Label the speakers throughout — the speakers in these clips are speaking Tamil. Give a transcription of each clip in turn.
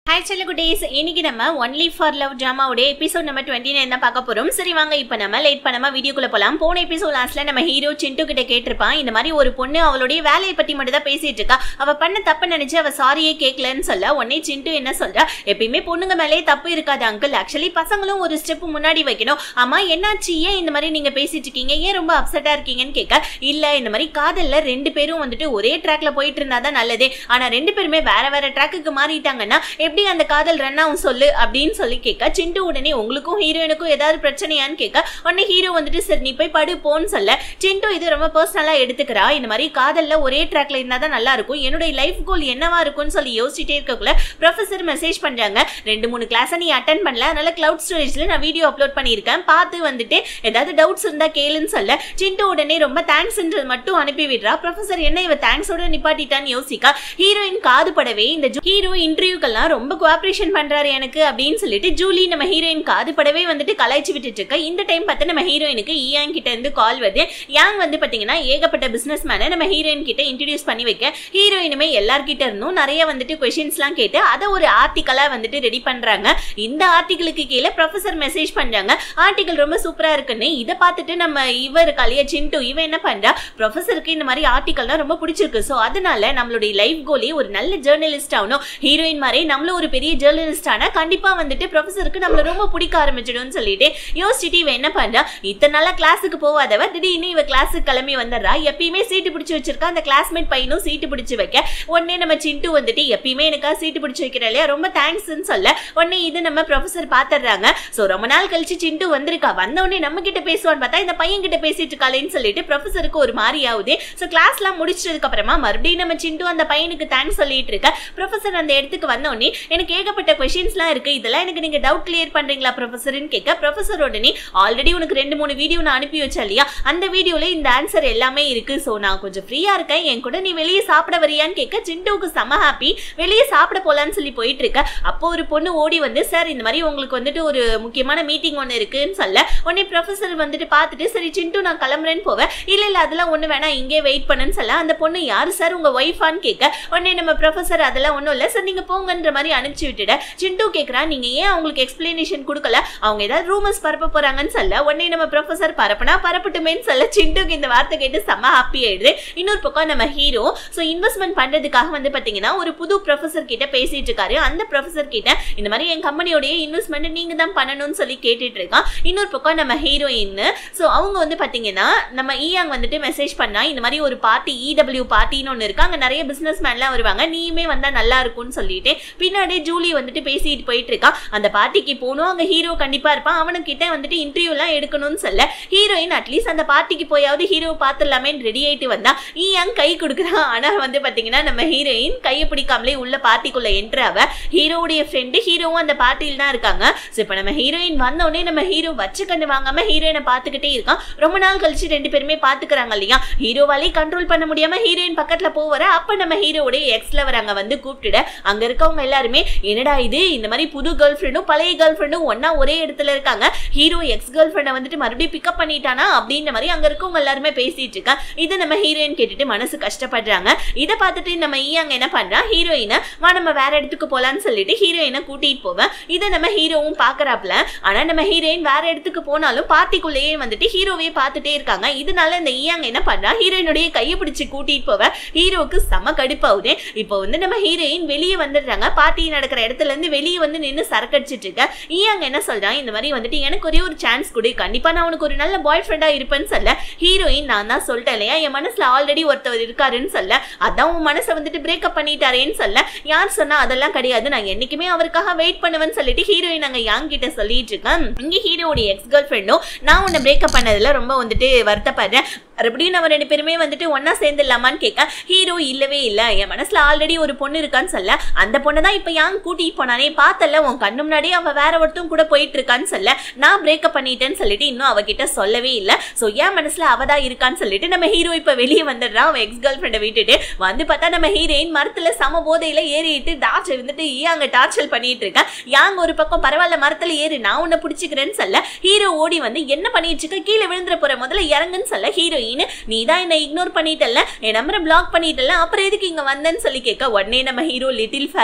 Speaker 1: ஹாய் செல்லகுட்டீஸ் இன்னைக்கு நம்ம ஒன்லி ஃபார் லவ் ட்ராமாவுடைய எபிசோட் நம்ம டுவெண்ட்டி நைன் தான் பார்க்க போறோம் சரி வாங்க இப்போ நம்ம லேட் பண்ணாம வீடியோக்குள்ள போலாம் போன எபிசோட் லாஸ்ட்ல நம்ம ஹீரோ சிண்டு கிட்ட கேட்டிருப்பான் இந்த மாதிரி ஒரு பொண்ணு அவளுடைய வேலையை பத்தி மட்டும் தான் பேசிட்டு இருக்கா அவ பண்ண தப்பு நினைச்சு அவ சாரியே கேட்கலன்னு சொல்ல உடனே சிண்டு என்ன சொல்றா எப்பயுமே பொண்ணுங்க மேலே தப்பு இருக்காது அங்கிள் ஆக்சுவலி பசங்களும் ஒரு ஸ்டெப் முன்னாடி வைக்கணும் ஆமா என்னாச்சு ஏன் இந்த மாதிரி நீங்க பேசிட்டு இருக்கீங்க ஏன் ரொம்ப அப்செட்டா இருக்கீங்கன்னு கேட்க இல்ல இந்த மாதிரி காதல்ல ரெண்டு பேரும் வந்துட்டு ஒரே ட்ராக்ல போயிட்டு இருந்தா தான் நல்லதே ஆனா ரெண்டு பேருமே வேற வேற ட்ராக்குக்கு மாறிட்டாங்கன்னா எப்படி அந்த காதல் ரன் ஆகும் சொல்லு அப்படின்னு சொல்லி கேட்க சிண்டு உடனே உங்களுக்கும் ஹீரோயினுக்கும் ஏதாவது பிரச்சனையான்னு கேட்க உடனே ஹீரோ வந்துட்டு சரி நீ போய் படு போன்னு சொல்ல சிண்டு இது ரொம்ப பர்சனலா எடுத்துக்கிறா இந்த மாதிரி காதல்ல ஒரே ட்ராக்ல இருந்தா தான் நல்லா இருக்கும் என்னுடைய லைஃப் கோல் என்னவா இருக்கும்னு சொல்லி யோசிச்சுட்டே இருக்கக்குள்ள ப்ரொஃபசர் மெசேஜ் பண்றாங்க ரெண்டு மூணு கிளாஸை நீ அட்டன் பண்ணல அதனால கிளவுட் ஸ்டோரேஜ்ல நான் வீடியோ அப்லோட் பண்ணியிருக்கேன் பார்த்து வந்துட்டு ஏதாவது டவுட்ஸ் இருந்தா கேளுன்னு சொல்ல சிண்டு உடனே ரொம்ப தேங்க்ஸ்ன்றது மட்டும் அனுப்பி விடுறா ப்ரொஃபசர் என்ன இவ தேங்க்ஸோட நிப்பாட்டிட்டான்னு யோசிக்கா ஹீரோயின் காது படவே இந்த ஹீரோ இன்டர்வியூக்கெல்லாம் ரொம்ப கோஆப்ரேஷன் பண்றாரு எனக்கு அப்படின்னு சொல்லிட்டு ஜூலி நம்ம ஹீரோயின் காது படவே வந்துட்டு கலாய்ச்சி விட்டுட்டு இருக்க இந்த டைம் பார்த்து நம்ம ஹீரோயினுக்கு இயாங் கிட்ட இருந்து கால் வருது யாங் வந்து பாத்தீங்கன்னா ஏகப்பட்ட பிசினஸ் மேனை நம்ம ஹீரோயின் கிட்ட இன்ட்ரடியூஸ் பண்ணி வைக்க ஹீரோயினுமே எல்லார்கிட்ட இருந்தும் நிறைய வந்துட்டு கொஷின்ஸ்லாம் கேட்டு அதை ஒரு ஆர்டிக்கலா வந்துட்டு ரெடி பண்றாங்க இந்த ஆர்டிகளுக்கு கீழே ப்ரொஃபசர் மெசேஜ் பண்றாங்க ஆர்டிகல் ரொம்ப சூப்பரா இருக்குன்னு இதை பார்த்துட்டு நம்ம இவர் கலைய சிண்டு இவன் என்ன பண்றா ப்ரொஃபசருக்கு இந்த மாதிரி ஆர்டிகல்லாம் ரொம்ப பிடிச்சிருக்கு ஸோ அதனால நம்மளுடைய லைஃப் கோலே ஒரு நல்ல ஜேர்னலிஸ்ட் ஆகணும் ஹீரோயின் மாதிரி நம்மளும் ஒரு பெரிய ஜேர்னலிஸ்ட் ஆனா கண்டிப்பா வந்துட்டு ப்ரொஃபசருக்கு நம்மள ரொம்ப பிடிக்க ஆரம்பிச்சிடும்னு சொல்லிட்டு யோசிச்சுட்டு இவன் என்ன பண்றா இத்தனை நாளா கிளாஸுக்கு போவாதவ திடீர்னு இவ கிளாஸுக்கு கிளம்பி வந்துடுறா எப்பயுமே சீட்டு பிடிச்சி வச்சிருக்கா அந்த கிளாஸ்மேட் பையனும் சீட்டு பிடிச்சி வைக்க உடனே நம்ம சிண்டு வந்துட்டு எப்பயுமே எனக்கா சீட்டு பிடிச்சி வைக்கிற இல்லையா ரொம்ப தேங்க்ஸ்ன்னு சொல்ல உடனே இது நம்ம ப்ரொஃபசர் பாத்துடுறாங்க ஸோ ரொம்ப நாள் கழிச்சு சிண்டு வந்திருக்கா வந்த உடனே நம்ம கிட்ட பேசுவான்னு பார்த்தா இந்த பையன் கிட்ட பேசிட்டு இருக்காளேன்னு சொல்லிட்டு ப்ரொஃபசருக்கு ஒரு மாதிரி ஆகுது ஸோ கிளாஸ்லாம் முடிச்சதுக்கு அப்புறமா மறுபடியும் நம்ம சிண்டு அந்த பையனுக்கு தேங்க்ஸ் சொல்லிட்டு இருக்க ப்ரொஃபசர் அந்த இடத்துக்கு வந்த உடனே எனக்கு ஏகப்பட்ட கொஷின்ஸ்லாம் இருக்கு இதெல்லாம் எனக்கு நீங்க டவுட் கிளியர் பண்றீங்களா ப்ரொஃபசர்னு கேட்க ப்ரொஃபசர் உடனே ஆல்ரெடி உனக்கு ரெண்டு மூணு வீடியோ நான் அனுப்பி வச்சேன் இல்லையா அந்த வீடியோல இந்த ஆன்சர் எல்லாமே இருக்கு ஸோ நான் கொஞ்சம் ஃப்ரீயா இருக்கேன் என் கூட நீ வெளியே சாப்பிட வரியான்னு கேட்க சிண்டுவுக்கு செம ஹாப்பி வெளியே சாப்பிட போலான்னு சொல்லி போயிட்டு இருக்க அப்போ ஒரு பொண்ணு ஓடி வந்து சார் இந்த மாதிரி உங்களுக்கு வந்துட்டு ஒரு முக்கியமான மீட்டிங் ஒன்று இருக்குன்னு சொல்ல உடனே ப்ரொஃபசர் வந்துட்டு பார்த்துட்டு சரி சிண்டு நான் கிளம்புறேன்னு போவேன் இல்ல இல்ல அதெல்லாம் ஒண்ணு வேணாம் இங்கே வெயிட் பண்ணுன்னு சொல்ல அந்த பொண்ணு யாரு சார் உங்க ஒய்ஃபான்னு கேட்க உடனே நம்ம ப்ரொஃபசர் அதெல்லாம் ஒன்றும் இல்லை சார் நீங்க போங்கன்ற மாதிரி அனுப்பிச்சு விட்டுட சிண்டு கேட்குறா நீங்க ஏன் அவங்களுக்கு எக்ஸ்பிளனேஷன் கொடுக்கல அவங்க ஏதாவது ரூமர்ஸ் பரப்ப போறாங்கன்னு சொல்ல உடனே நம்ம ப்ரொஃபசர் பரப்புனா பரப்பட்டுமேன்னு சொல்ல சிண்டுக்கு இந்த வார்த்தை கேட்டு செம்ம ஹாப்பி ஆயிடுது இன்னொரு பக்கம் நம்ம ஹீரோ ஸோ இன்வெஸ்ட்மெண்ட் பண்றதுக்காக வந்து பாத்தீங்கன்னா ஒரு புது ப்ரொஃபசர் கிட்ட பேசிட்டு இருக்காரு அந்த ப்ரொஃபசர் கிட்ட இந்த மாதிரி என் கம்பெனியோடைய இன்வெஸ்ட்மெண்ட் நீங்க தான் பண்ணணும்னு சொல்லி கேட்டுட்டு இருக்கான் இன்னொரு பக்கம் நம்ம ஹீரோயின் ஸோ அவங்க வந்து பாத்தீங்கன்னா நம்ம ஈயாங் வந்துட்டு மெசேஜ் பண்ணா இந்த மாதிரி ஒரு பார்ட்டி இடபிள்யூ பார்ட்டின்னு ஒன்று இருக்கு அங்கே நிறைய பிசினஸ் மேன்லாம் வருவாங்க நீயுமே வந்தா நல்லா இருக்கும்னு சொல்லிட்டு பின்னாடி ஜூலி வந்துட்டு பேசிட்டு போயிட்டு இருக்கான் அந்த பார்ட்டிக்கு போகணும் அங்கே ஹீரோ கண்டிப்பா இருப்பான் அவனுக்கிட்ட வந்துட்டு இன்டர்வியூலாம் எடுக்கணும்னு சொல்ல ஹீரோயின் அட்லீஸ்ட் அந்த பார்ட்டிக்கு போயாவது ஹீரோவை பார்த்துடலாமே ரெடி ஆயிட்டு வந்தா ஈயாங் கை கொடுக்குறான் ஆனா வந்து பாத்தீங்கன்னா நம்ம ஹீரோயின் கையை பிடிக்காமலே உள்ள பார்ட்டிக்குள்ள என்ட்ரு ஆவ ஹீரோவுடைய ஃப்ரெண்டு ஹீரோவும் அந்த பார்ட்டியில் தான் இருக்காங்க ஸோ இப்போ நம்ம ஹீரோயின் வந்த உடனே நம்ம ஹீரோ வச்சு கண்டு வாங்காம ஹீரோயினை பார்த்துக்கிட்டே இருக்கான் ரொம்ப நாள் கழிச்சு ரெண்டு பேருமே பார்த்துக்கிறாங்க இல்லையா ஹீரோவாலே கண்ட்ரோல் பண்ண முடியாம ஹீரோயின் பக்கத்துல போவர அப்ப நம்ம ஹீரோவுடைய எக்ஸ் லவர் அங்க வந்து கூப்பிட்டுட அங்க இருக்கவங்க எல்லாருமே என்னடா இது இந்த மாதிரி புது கேர்ள் ஃப்ரெண்டும் பழைய கேர்ள் ஃப்ரெண்டும் ஒன்னா ஒரே இடத்துல இருக்காங்க ஹீரோ எக்ஸ் கேர்ள் ஃப்ரெண்டை வந்துட்டு மறுபடியும் பிக்கப் பண்ணிட்டானா அப்படின்ற மாதிரி அங்க இருக்கவங்க எல்லாருமே பேசிட்டு இருக்கா இதை நம்ம ஹீரோயின் கேட்டுட்டு மனசு கஷ்டப்படுறாங்க இதை பார்த்துட்டு நம்ம ஈ அங்க என்ன பண்றா ஹீரோயினை வா நம்ம வேற இடத்துக்கு போலான்னு சொல்லிட்டு ஹீரோயினை கூட்டிட்டு போவேன் இதை நம்ம ஹீரோவும் பாக்குறாப்ல ஆனா நம்ம ஹீரோயின் வேற இடத்துக்கு போனாலும் பார்ட்டிக்குள்ளேயே வந்துட்டு ஹீரோவே பார்த்துட்டே இருக்காங்க இதனால இந்த ஈயாங்க என்ன பண்றா ஹீரோயினுடைய கையை பிடிச்சு கூட்டிட்டு போவ ஹீரோவுக்கு செம கடுப்பாகுது இப்போ வந்து நம்ம ஹீரோயின் வெளியே வந்துடுறாங்க பார்ட்டி நடக்கிற இடத்துல இருந்து வெளியே வந்து நின்று சரக்கடிச்சிட்டு இருக்க ஈயாங்க என்ன சொல்றான் இந்த மாதிரி வந்துட்டு எனக்கு ஒரே ஒரு சான்ஸ் கொடு கண்டிப்பா நான் உனக்கு ஒரு நல்ல பாய் ஃப்ரெண்டா இருப்பேன்னு சொல்ல ஹீரோயின் நான் தான் சொல்லிட்டேன் இல்லையா என் மனசுல ஆல்ரெடி ஒருத்தவர் இருக்காருன்னு சொல்ல அதான் உன் மனசை வந்துட்டு பிரேக்கப் பண்ணிட்டாரேன்னு சொல்ல யார் சொன்னா அதெல்லாம் கிடையாது நான் என்னைக்குமே அவருக்காக வெயிட் பண்ணுவேன்னு சொல்லிட்டு ஹீரோயின் அங்க யாங் கிட்ட சொல்லிட்டு இருக்கேன் இங்க ஹீரோடைய எக்ஸ் கேர்ள் ஃப்ரெண்டும் நான் உன்னை பிரேக்கப் பண்ணதுல ரொம்ப வந்துட்டு வருத்தப்படுறேன் மறுபடியும் நம்ம ரெண்டு பேருமே வந்துட்டு ஒன்னா சேர்ந்துடலாமான்னு கேட்க ஹீரோ இல்லவே இல்லை என் மனசுல ஆல்ரெடி ஒரு பொண்ணு இருக்கான்னு சொல்ல அந்த பொண்ணை தான் இப்போ யாங் கூட்டிட்டு போனானே பார்த்தல உன் கண்ணு முன்னாடியே அவ வேற ஒருத்தரும் கூட போயிட்டு இருக்கான்னு சொல்ல நான் பிரேக்கப் பண்ணிட்டேன்னு சொல்லிட்டு இன்னும் அவகிட்ட சொல்லவே இல்லை ஸோ என் மனசுல அவ தான் இருக்கான்னு சொல்லிட்டு நம்ம ஹீரோ இப்போ வெளியே வந்துடுறான் அவன் எக்ஸ் கேர்ள் ஃப்ரெண்டை விட்டுட்டு வந்து பார்த்தா நம்ம ஹீரோயின் மரத்துல சம போதையில ஏறிட்டு டார்ச்சர் வந்துட்டு அங்க டார்ச்சர் பண்ணிட்டு இருக்கேன் யாங் ஒரு பக்கம் பரவாயில்ல மரத்துல ஏறு நான் உன்னை பிடிச்சிக்கிறேன்னு சொல்ல ஹீரோ ஓடி வந்து என்ன பண்ணிட்டு இருக்க கீழே விழுந்துற போற முதல்ல இறங்குன்னு சொல்ல ஹீரோயின் நீ தான் என்னை இக்னோர் பண்ணிட்டல என் நம்பரை பிளாக் பண்ணிட்டல அப்புறம் எதுக்கு இங்க வந்தேன்னு சொல்லி கேட்க உடனே நம்ம ஹீரோ லிட்டில் ஃபேரி கீழே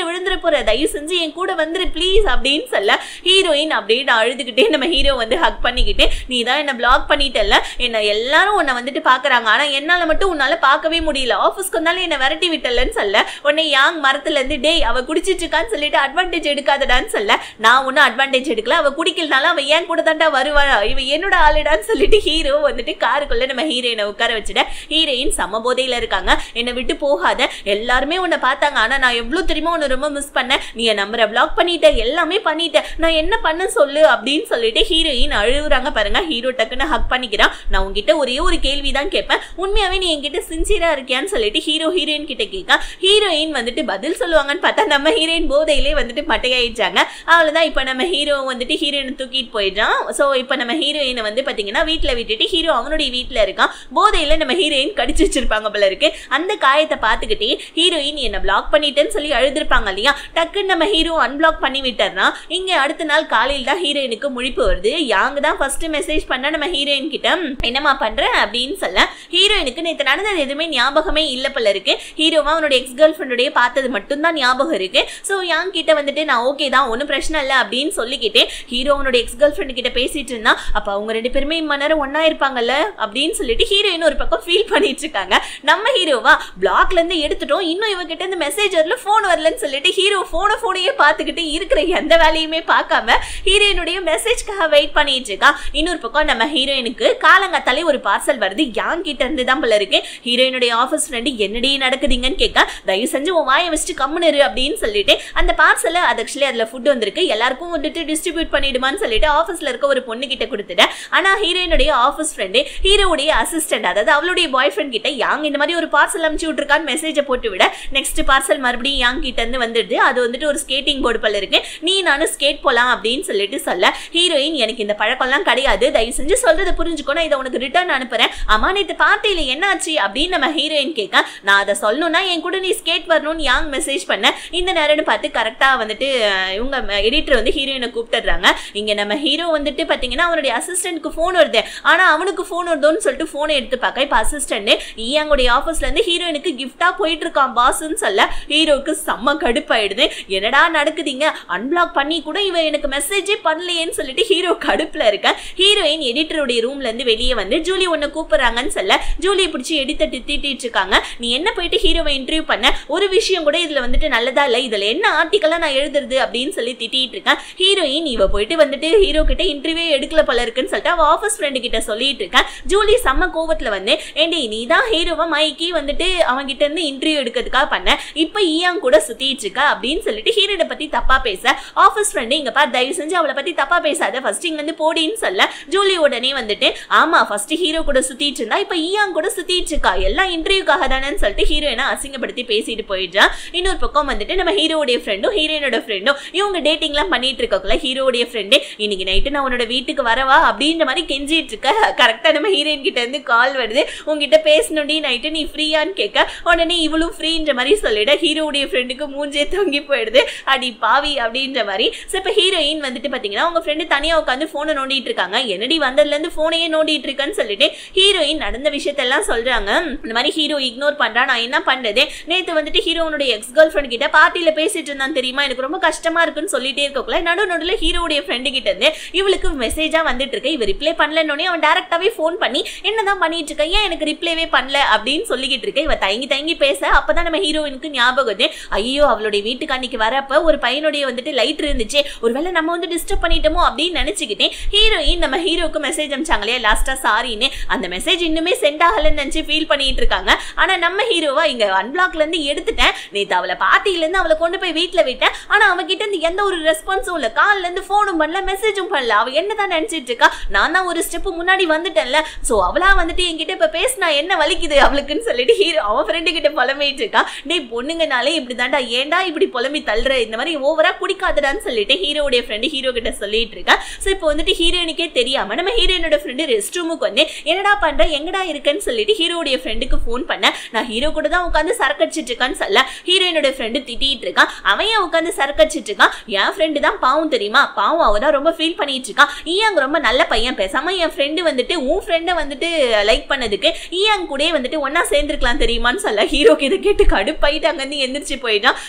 Speaker 1: விழுந்துற போற தயவு செஞ்சு என் கூட வந்துரு ப்ளீஸ் அப்படின்னு சொல்ல ஹீரோயின் அப்படின்னு அழுதுகிட்டே நம்ம ஹீரோ வந்து ஹக் பண்ணிக்கிட்டு நீ தான் என்ன பிளாக் பண்ணிட்டல என்ன எல்லாரும் உன்னை வந்துட்டு பாக்குறாங்க ஆனா என்னால மட்டும் உன்னால பார்க்கவே முடியல ஆஃபீஸ்க்கு வந்தாலும் என்ன விரட்டி விட்டலன்னு சொல்ல உன்னை யாங் மரத்துல இருந்து டேய் அவ குடிச்சிட்டு இருக்கான்னு சொல்லிட்டு அட்வான்டேஜ் எடுக்காதடான்னு சொல்ல நான் ஒன்னும் அட்வான்டேஜ் எடுக்கல அவ குடிக்கலனாலும் அவ ஏன் கூட தாண்டா வருவா இவ என்னோட ஆளுடான்னு சொல்லிட்டு ஹீரோ வந்துட்டு காருக்குள்ள நம்ம ஹீரோயினை உட்கார வச்சுட ஹீரோயின் சம போதையில இருக்காங்க என்னை விட்டு போகாத எல்லாருமே உன்னை பார்த்தாங்க ஆனா நான் எவ்வளவு தெரியுமா உன்னை ரொம்ப மிஸ் பண்ணேன் நீ என் நம்பரை பிளாக் பண்ணிட்ட எல்லாமே பண்ணிட்ட நான் என்ன பண்ண சொல்லு அப்படின்னு சொல்லிட்டு ஹீரோயின் அழுகுறாங்க பாருங்க ஹீரோ டக்குன்னு ஹக் பண்ணிக்கிறான் நான் உங்ககிட்ட ஒரே ஒரு கேள்வி தான் கேட்பேன் உண்மையாவே நீ என்கிட்ட சின்சியரா இருக்கியான்னு சொல்லிட்டு ஹீரோ ஹீரோயின் கிட்ட கேட்க ஹீரோயின் வந்துட்டு பதில் சொல்லுவாங்கன்னு பார்த்தா நம்ம ஹீரோயின் போதையிலே வந்துட்டு மட்டையாயிடுச்சாங்க அவ்வளவுதான் இப்போ நம்ம ஹீரோ வந்துட்டு ஹீரோயினை தூக்கிட்டு போயிடுறான் ஸோ இப்போ நம்ம ஹீரோயினை வந்து பாத்தீங்கன்னா வீட்டில் விட்டுட்டு ஹீரோ அவனுடைய வீட்டில் இருக்கான் போதையில நம்ம ஹீரோயின் கடிச்சு வச்சிருப்பாங்க போல இருக்கு அந்த காயத்தை பார்த்துக்கிட்டே ஹீரோயின் என்ன பிளாக் பண்ணிட்டேன்னு சொல்லி அழுதுருப்பாங்க இல்லையா டக்குன்னு நம்ம ஹீரோ அன்பிளாக் பண்ணி விட்டுறா இங்க அடுத்த நாள் காலையில் தான் ஹீரோயினுக்கு முழிப்பு வருது யாங்க தான் ஃபர்ஸ்ட் மெசேஜ் பண்ண நம்ம ஹீரோயின் கிட்ட என்னம்மா பண்ற அப்படின்னு சொல்ல ஹீரோயினுக்கு நேற்று நடந்தது எதுவுமே ஞாபகமே இல்ல போல இருக்கு ஹீரோவா அவனோட எக்ஸ் கேர்ள் ஃப்ரெண்டோடய பார்த்தது மட்டும்தான் ஞாபகம் இருக்கு ஸோ யாங் கிட்ட வந்துட்டு நான் ஓகே தான் ஒன்றும் பிரச்சனை இல்லை அப்படின்னு சொல்லிக்கிட்டே ஹீரோ அவனோட எக்ஸ் கேர்ள் ஃப்ரெண்ட் கிட்ட பேசிட்டு இருந்தா அப்ப அவங்க ரெண்டு பேருமே இம்ம நேரம் ஒன்னா இருப்பாங்கல்ல அப்படின்னு சொல்லிட்டு ஹீரோயின் ஒரு பக்கம் ஃபீல் பண்ணிட்டு இருக்காங்க நம்ம ஹீரோவா பிளாக்ல இருந்து எடுத்துட்டோம் இன்னும் இவகிட்ட இருந்து மெசேஜ் வரல ஃபோன் வரலன்னு சொல்லிட்டு ஹீரோ போன போனையே பார்த்துக்கிட்டு இருக்கிற எந்த வேலையுமே பார்க்காம ஹீரோயினுடைய மெசேஜ்க்காக வெயிட் பண்ணிட்டு இருக்கா இன்னொரு பக்கம் நம்ம ஹீரோயினுக்கு காலங்காத்தாலே ஒரு பார்சல் வருது யாங் கிட்ட இருந்து தான் போல இருக்கு ஹீரோயினுடைய ஆஃபீஸ் ஃப்ரெண்டு என்னடி நடக்குதுங்கன்னு கேட்க தயவு செஞ்சு உன் வாயை வச்சுட்டு கம்முனு இரு அப்படின்னு சொல்லிட்டு அந்த பார்சலை அது ஆக்சுவலி அதுல ஃபுட் வந்திருக்கு எல்லாருக்கும் வந்துட்டு டிஸ்ட்ரிபியூட் பண்ணிடுமான்னு சொல்லிட்டு ஆஃபீஸ்ல இருக்க ஒரு பொண்ணு கிட்ட கொடுத்துட்டேன் ஆனா ஹீரோயினுடைய ஆஃபீஸ் ஃப்ரெண்டு ஹீரோவுடைய அசிஸ்டன்ட் அதாவது அவளுடைய பாய் ஃப்ரெண்ட் கிட்ட யாங் இந்த மாதிரி ஒரு பார்சல் அனுப்பிச்சு விட்டுருக்கான்னு மெசேஜை போட்டு விட நெக்ஸ்ட் பார்சல் மறுபடியும் யாங் கிட்ட இருந்து வந்துடுது அது வந்துட்டு ஒரு ஸ்கேட்டிங் போர்டு பல்ல இருக்கு நீ நானும் ஸ்கேட் போலாம் அப்படின்னு சொல்லிட்டு சொல்ல ஹீரோயின் எனக்கு இந்த பழக்கம்லாம் கிடையாது தயவு செஞ்சு சொல்றதை புரிஞ்சுக்கோ நான் இதை உனக்கு ரிட்டர்ன் அனுப்புறேன் அம்மா நேற்று பார்ட்டியில என்னாச்சு அப்படின்னு நம்ம ஹீரோயின் கேட்க நான் அதை சொல்லணும்னா என் கூட நீ ஸ்கேட் வரணும்னு யாங் மெசேஜ் பண்ண இந்த நேரம்னு பார்த்து கரெக்டா வந்துட்டு அஹ், இவங்க எடிட்டர் வந்து ஹீரோயினை கூப்பிட்டுறாங்க இங்க நம்ம ஹீரோ வந்துட்டு பாத்தீங்கன்னா அவனுடைய அசிஸ்டன்ட்க்கு ஃபோன் வருது ஆனா அவனுக்கு ஃபோன் வருதோன்னு சொல்லிட்டு ஃபோனை எடுத்து பார்க்க இப்ப அசிஸ்டன்ட் ஈயாங்குடைய ஆஃபீஸ்ல இருந்து ஹீரோயினுக்கு கிஃப்டா போயிட்டு இருக்கான் பாஸ்ன்னு சொல்ல ஹீரோக்கு செம்ம கடுப்பாயிடுது என்னடா நடக்குதுங்க அன்பிளாக் பண்ணி கூட இவன் எனக்கு மெசேஜே பண்ணலையேன்னு சொல்லிட்டு ஹீரோ கடுப்புல இருக்க ஹீரோயின் எடிட்டருடைய ரூம்ல இருந்து வெளியே வந்து ஜூலி உன்னை கூப்பிடுறாங்கன்னு சொல்ல ஜூலியை பிடிச்சி எடித்த திட்டிட்டு இருக்காங்க நீ என்ன போயிட்டு ஹீரோவை இன்டர்வியூ பண்ண ஒரு விஷயம் கூட இதுல வந்துட்டு நல்லதா இல்ல இதுல என்ன ஆர்டிக்கலா நான் எழுதுறது அப்படின்னு சொல்லி திட்டிட்டு இருக்கேன் ஹீரோயின் இவ போயிட்டு வந்துட்டு ஹீரோ கிட்ட இன்டர்வியூ எடுக்கல போல இருக்குன்னு சொல்லிட்டு அவ ஆஃபீஸ் ஃப்ரெண்டு கிட்ட சொல்லிட்டு இருக்கேன் ஜூலி செம்ம கோவத்துல வந்து ஏண்டி நீ தான் ஹீரோவை மைக்கி வந்துட்டு அவங்க கிட்ட இருந்து இன்டர்வியூ எடுக்கிறதுக்காக பண்ண இப்ப ஈயாங் கூட சுத்திட்டு இருக்கா அப்படின்னு சொல்லிட்டு ஹீரோட பத்தி தப்பா பேச ஆஃபீஸ் ஃப்ரெண்டு இங்க பார் தயவு செஞ்சு அவளை பத்தி தப்பா பேசாத ஃபர்ஸ்ட் இங்க வந்து போடின்னு சொல்ல ஜூலி உடனே வந்துட்டு ஆமா ஃபர்ஸ்ட் ஹீரோ கூட சுத்திட்டு இருந்தா இப்ப ஈயாங் கூட சுத்திட்டு இருக்கா எல்லாம் இன்டர்வியூக்காக தானேன்னு சொல்லிட்டு ஹீரோயினை அசிங்கப்படுத்தி பேசிட்டு போயிடுறான் இன்னொரு பக்கம் வந்துட்டு நம்ம ஹீரோடைய ஃப்ரெண்டும் ஹீரோயினோட ஃப்ரெண்டும் இவங்க டேட்டிங்லாம் பண்ணிட்டு இருக்கக்குள்ள ஹீரோடைய ஃப்ரெண்டு இன்னைக்கு நைட்டு நான் உன்னோட வீட்டுக்கு வரவா அப்படின்ற மாதிரி கெஞ்சிட்டு இருக்க கரெக்டா நம்ம ஹீரோயின் கிட்ட இருந்து கால் வருது உங்ககிட்ட பேசணும்டி நைட்டு நீ ஃப்ரீயான்னு கேட்க உடனே இவளும் ஃப்ரீன்ற மாதிரி சொல்லிட ஹீரோவுடைய ஃப்ரெண்டுக்கு மூஞ்சே தொங்கி போயிடுது அடி பாவி அப்படின்ற மாதிரி ஸோ இப்போ ஹீரோயின் வந்துட்டு பார்த்தீங்கன்னா உங்க ஃப்ரெண்டு தனியாக உட்காந்து ஃபோனை நோண்டிட்டு இருக்காங்க என்னடி வந்ததுலேருந்து ஃபோனையே நோண்டிட்டு இருக்கேன்னு சொல்லிட்டு ஹீரோயின் நடந்த விஷயத்தெல்லாம் சொல்றாங்க இந்த மாதிரி ஹீரோ இக்னோர் பண்றா நான் என்ன பண்றது நேத்து வந்துட்டு ஹீரோனுடைய எக்ஸ் கேர்ள் ஃப்ரெண்ட் கிட்ட பார்ட்டியில பேசிட்டு இருந்தான் தெரியுமா எனக்கு ரொம்ப கஷ்டமா இருக்குன்னு சொல்லிட்டே இருக்கக்குள்ள நடு நடுவில் ஹீரோடைய ஃப்ரெண்டு கிட்ட இருந்து இவளுக்கு மெசேஜா வந்துட்டு இருக்கு இவ ரிப்ளை பண்ணலன்னொடனே அவன் டேரக்டாவே ஃபோன் பண்ணி என்னதான் பண்ணிட்டு இருக்க ஏன் எனக்கு ரிப்ளைவே பண்ணல அப்படின்னு சொல்லிக்கிட்டு இருக்க இவ தயங்கி தயங்கி பேச அப்பதான் நம்ம ஹீரோயினுக்கு ஞாபகம் வருது ஐயோ அவளுடைய வீட்டுக்கு அன்னைக்கு வரப்ப ஒரு பையனுடைய வந்துட்டு லைட் இருந்துச்சு ஒருவேளை நம்ம வந்து டிஸ்டர்ப் பண்ணிட்டோமோ அப்படின்னு நினைச்சுக்கிட்டேன் ஹீரோயின் நம்ம ஹீரோக்கு மெசேஜ் அனுப்பிச்சாங்களே லாஸ்டா சாரின்னு அந்த மெசேஜ் இன்னுமே சென்ட் ஆகலன்னு நினைச்சு ஃபீல் பண்ணிட்டு இருக்காங்க ஆனா நம்ம ஹீரோவா இங்க அன்பிளாக்ல இருந்து எடுத்துட்டேன் நேத்து அவளை பார்ட்டில இருந்து அவளை கொண்டு போய் வீட்ல விட்டேன் ஆனா அவகிட்ட இருந்து எந்த ஒரு ரெஸ்பான்ஸும் இல்ல கால்ல இருந்து போனும் பண்ணல மெசேஜும் பண்ணல அவ என்னதான் நினைச்சிட்டு இருக்கா நான் தான் ஒரு ஸ்டெப் முன்னாடி வந்துட்டேன்ல சோ அவளா வந்துட்டு என்கிட்ட இப்ப பேசினா என்ன வலிக்குது அவளுக்குன்னு சொல்லிட்டு ஹீரோ அவன் ஃப்ரெண்டு கிட்ட புலம்பிட்டு இருக்கா டேய் பொண்ணுங்கனாலே இப்படிதான்டா ஏன்டா இப்படி புலம்பி தள்ளுற இந்த மாதிரி ஓவரா குடிக்காதடான்னு சொல்லிட்டு ஹீரோடைய ஃப்ரெண்டு ஹீரோ கிட்ட சொல்லிட்டு இருக்கா சோ இப்போ வந்துட்டு ஹீரோயினுக்கே தெரியாம நம்ம ஹீரோயினோட ஃப்ரெண்டு ரெஸ்ட் ரூமுக்கு வந்து என்னடா பண்ற எங்கடா இருக்கேன்னு சொல்லிட்டு ஹீரோடைய ஃப்ரெண்டுக்கு ஃபோன் பண்ண நான் ஹீரோ கூட தான் உட்காந்து சரக்கடிச்சிட்டு இருக்கான்னு சொல்ல ஹீரோயினோட ஃப்ரெண்டு திட்டிட்டு இருக்கான் அவன் ஏன் உட்காந்து சரக்கடிச்சிட்டு இருக்கான் என் ஃப்ரெண்டு தான் பாவம் தெரியுமா பாவம் அவ தான் ரொம்ப ஃபீல் பண்ணிட்டு இருக்கான் ஈயாங்க ரொம்ப நல்ல பையன் பேசாம என் ஃப்ரெண்டு வந்துட்டு உன் ஃப்ரெண்டை வந்துட்டு லைக் பண்ணதுக்கு ஈயாங் கூட வந்துட்டு ஒன்னா சேர்ந்துருக்கலாம் தெரியுமான்னு சொல்ல ஹீரோக்கு இதை கேட்டு கடுப்பாயிட்டு அங்கேருந்து எந்திரிச்சு போயிட்டான்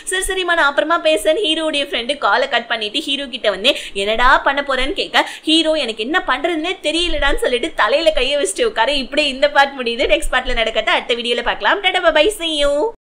Speaker 1: சரி சரிம்மா நான் அப்புறமா பேசுறேன் ஹீரோடைய ஃப்ரெண்டு காலை கட் பண்ணிட்டு ஹீரோ கிட்ட வந்து என்னடா பண்ண போறேன்னு கேட்க ஹீரோ எனக்கு என்ன பண்றதுன்னே தெரியலடான்னு சொல்லிட்டு தலையில கையை வச்சுட்டு உட்காரு இப்படி இந்த பார்ட் முடியுது நெக்ஸ்ட் பார்ட்ல நடக்கத்த அடுத்த வீடியோல பார்க்கலாம் டாடா பை see you